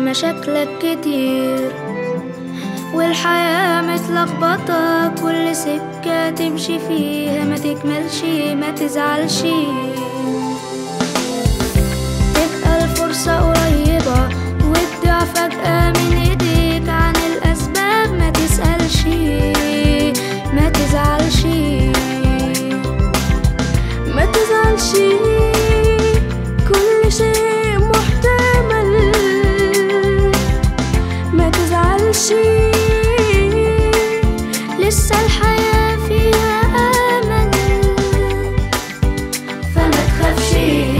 مشاكلك كتير والحياة متلخبطة كل سكة تمشي فيها ما تكملش ما تزعلش تبقى الفرصة قريبة وتضيع فجأة من ايديك عن الأسباب ما تسألش ما تزعلش ما تزعلش كل شيء محتمل ما تزعلش لسه الحياة فيها أمل فما تخافش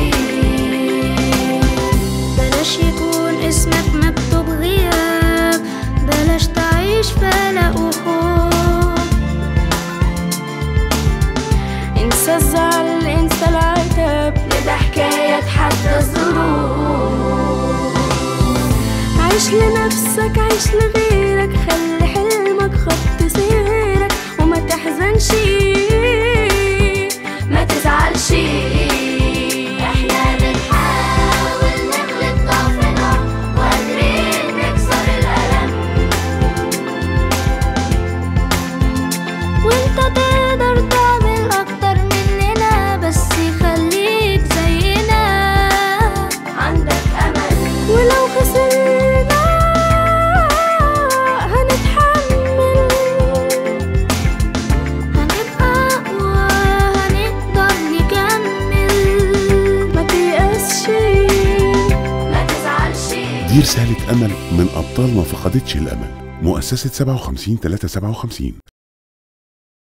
بلاش يكون اسمك مكتوب غياب بلاش تعيش فلا وخوف انسى الزعل انسى العتاب ده حكاية حتى الظروف عيش لنفسك عيش لغيرك خلي حلمك خط سيرك وما تحزنش ما تزعلش احنا بنحاول نغلب ضعفنا وقادرين نكسر الألم وانت تقدر تعمل اكتر مننا بس خليك زينا عندك أمل ولو خسرنا هنتحمل هنبقى أقوى هنقدر نكمل ما تيأسش ما تزعلش دي رسالة أمل من أبطال ما فقدتش الأمل مؤسسة 57 357